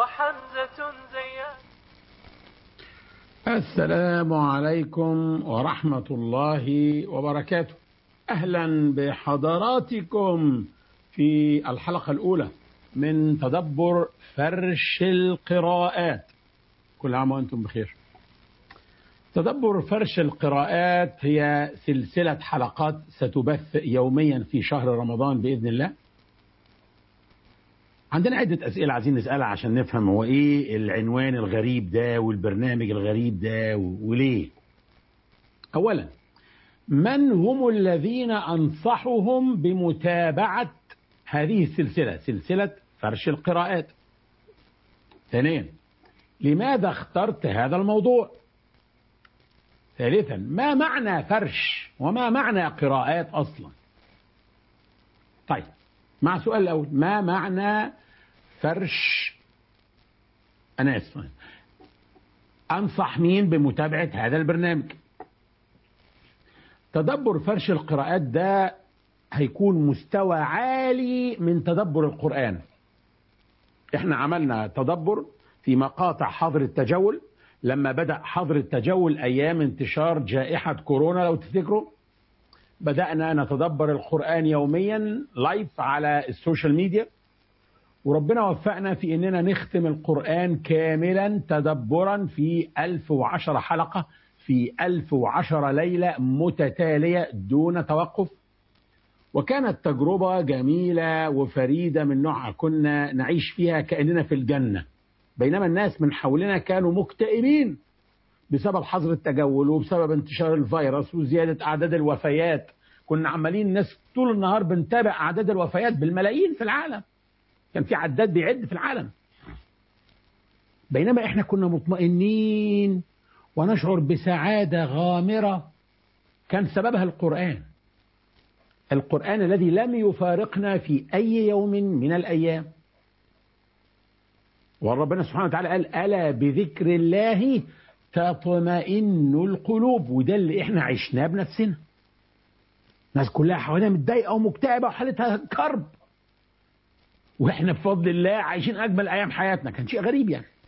حمزة زيان السلام عليكم ورحمة الله وبركاته أهلا بحضراتكم في الحلقة الأولى من تدبر فرش القراءات كل عام وأنتم بخير تدبر فرش القراءات هي سلسلة حلقات ستبث يوميا في شهر رمضان بإذن الله عندنا عدة أسئلة عايزين نسألها عشان نفهم هو إيه العنوان الغريب ده والبرنامج الغريب ده وليه أولا من هم الذين أنصحهم بمتابعة هذه السلسلة سلسلة فرش القراءات ثانيا لماذا اخترت هذا الموضوع ثالثا ما معنى فرش وما معنى قراءات أصلا طيب مع السؤال الأول ما معنى فرش أنا آسف أنصح مين بمتابعة هذا البرنامج تدبر فرش القراءات ده هيكون مستوى عالي من تدبر القرآن احنا عملنا تدبر في مقاطع حظر التجول لما بدأ حظر التجول أيام انتشار جائحة كورونا لو تفتكروا بدأنا نتدبر القرآن يوميا لايف على السوشيال ميديا وربنا وفقنا في أننا نختم القرآن كاملا تدبرا في 1010 حلقة في 1010 ليلة متتالية دون توقف وكانت تجربة جميلة وفريدة من نوعها كنا نعيش فيها كأننا في الجنة بينما الناس من حولنا كانوا مكتئبين بسبب حظر التجول وبسبب انتشار الفيروس وزيادة أعداد الوفيات كنا عمالين الناس طول النهار بنتابع أعداد الوفيات بالملايين في العالم كان في عداد بيعد في العالم بينما احنا كنا مطمئنين ونشعر بسعادة غامرة كان سببها القرآن القرآن الذي لم يفارقنا في أي يوم من الأيام وربنا سبحانه وتعالى قال ألا بذكر الله تطمئن القلوب وده اللي احنا عشناه بنفسنا الناس كلها حوالينا متضايقه ومكتئبه وحالتها كرب واحنا بفضل الله عايشين اجمل ايام حياتنا كان شيء غريب يعني